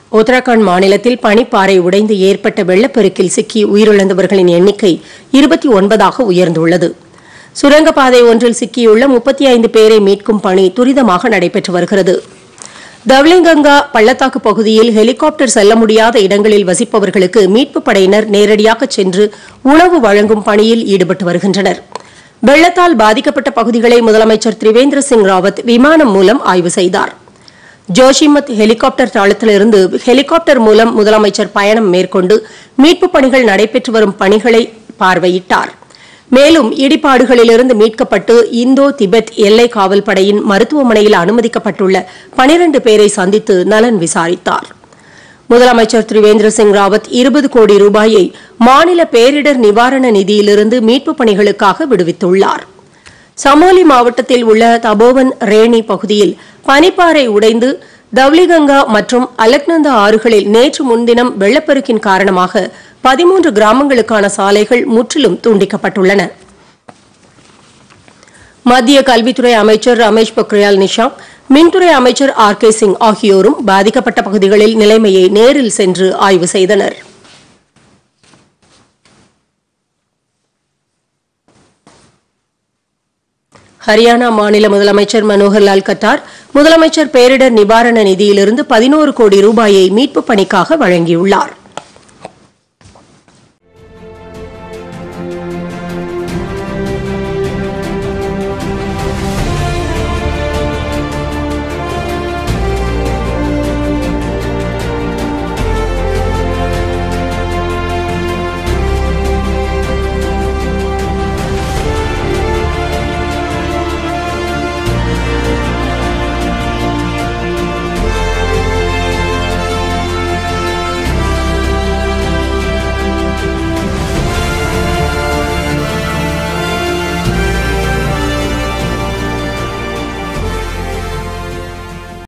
உத்தரகாண்ட் மாநிலத்தில் பனிப்பாறை உடைந்து ஏற்பட்ட வெள்ளப்பெருக்கில் சிக்கி உயிரிழந்தவர்களின் எண்ணிக்கை இருபத்தி ஒன்பதாக உயர்ந்துள்ளது சுரங்கப்பாதை ஒன்றில் சிக்கியுள்ள முப்பத்தி ஐந்து பேரை மீட்கும் பணி துரிதமாக நடைபெற்று வருகிறது தவ்லிகங்கா பள்ளத்தாக்கு பகுதியில் ஹெலிகாப்டர் செல்ல முடியாத இடங்களில் வசிப்பவர்களுக்கு மீட்புப் படையினர் நேரடியாக சென்று உணவு வழங்கும் பணியில் ஈடுபட்டு வருகின்றனர் வெள்ளத்தால் பாதிக்கப்பட்ட பகுதிகளை முதலமைச்சர் திரிவேந்திர சிங் ராவத் விமானம் மூலம் ஆய்வு செய்தார் ஜோஷிமத் ஹெலிகாப்டர் தளத்திலிருந்து ஹெலிகாப்டர் மூலம் முதலமைச்சர் பயணம் மேற்கொண்டு மீட்புப் பணிகள் நடைபெற்று வரும் பணிகளை பார்வையிட்டார் மேலும் இடிபாடுகளிலிருந்து மீட்கப்பட்டு இந்தோ திபெத் எல்லை காவல் படையின் மருத்துவமனையில் அனுமதிக்கப்பட்டுள்ள பனிரண்டு பேரை சந்தித்து நலன் விசாரித்தார் முதலமைச்சர் திரிவேந்திர சிங் ராவத் இருபது கோடி ரூபாயை மாநில பேரிடர் நிவாரண நிதியிலிருந்து மீட்புப் பணிகளுக்காக விடுவித்துள்ளார் சமோலி மாவட்டத்தில் உள்ள தபோவன் ரேணி பகுதியில் பனிப்பாறை உடைந்து தவ்லிகங்கா மற்றும் அலக்நந்தா ஆறுகளில் நேற்று முன்தினம் வெள்ளப்பெருக்கின் காரணமாக பதிமூன்று கிராமங்களுக்கான சாலைகள் முற்றிலும் துண்டிக்கப்பட்டுள்ளன மத்திய கல்வித்துறை அமைச்சர் ரமேஷ் பொக்ரியால் நிஷாங்க் மின்துறை அமைச்சர் ஆர் கே சிங் ஆகியோரும் பாதிக்கப்பட்ட பகுதிகளில் நிலைமையை நேரில் சென்று ஆய்வு செய்தனர் ஹரியானா மாநில முதலமைச்சர் மனோகர்லால் கட்டார் முதலமைச்சர் பேரிடர் நிவாரண நிதியிலிருந்து பதினோரு கோடி ரூபாயை மீட்புப் பணிக்காக வழங்கியுள்ளாா்